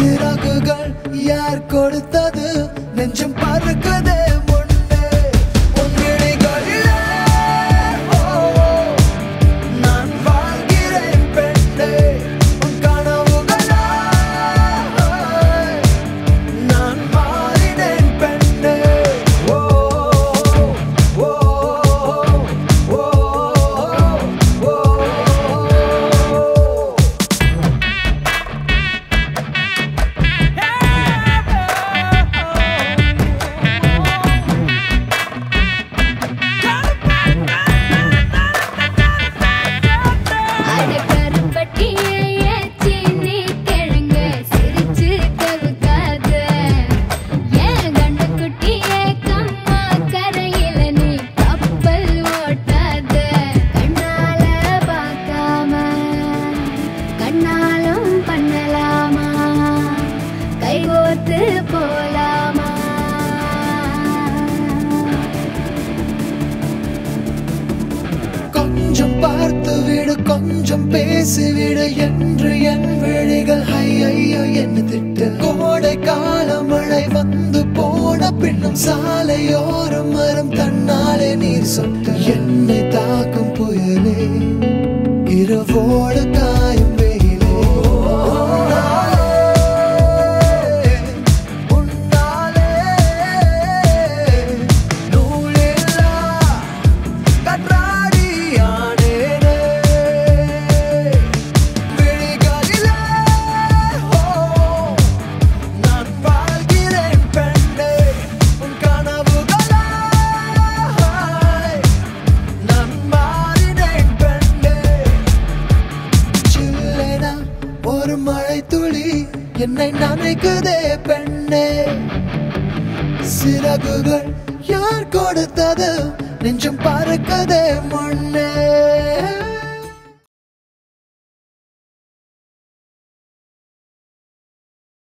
சிறகுகள் யார் கொடுத்தது நெஞ்சம் பறக்குதே முன்னே உன் விழிகளிலே, ஓ, நான் வாழ்கிறேன் பெண்ணே உன் கனவுகளா நான் மாறினேன் பெண்ணே ஓ ஓ ஓ ஓ அட கருப்பட்டியே ஏச்சி நீ கிழங்கு சிரிச்சு கவுக்காத ஏன் கண்ணுக்குட்டியே கம்மா கரையில நீ கப்பல் ஓட்டாத கண்ணால பார்க்காம கண்ணாலும் பண்ணலாமா கைகோத்து போலாமா கொஞ்சம் பார்த்து விடு கொஞ்சம் பேசிவிடு என்று என் விழிகள் ஐயோ என்ன திட்டு கோடை கால மழை வந்து போன பின்னும் சாலையோரம் மரம் தன்னாலே நீர் சொட்டு என்னை தாக்கும் புயலே இரவோடு காயும் வெயிலே உன்னாலே, உன்னாலே நூலில்லா கற்றாடியானேனே. விழிகளிலே, ஓ, நான் வாழ்கிறேன் பெண்ணே. உன் கனவுகளாய் நான் மாறினேன் பெண்ணே. சில்லென ஒரு மழை துளி என்னை நனைக்குதே பெண்ணே சிறகுகள் யார் கொடுத்தது நெஞ்சம் பறக்கதே முன்னே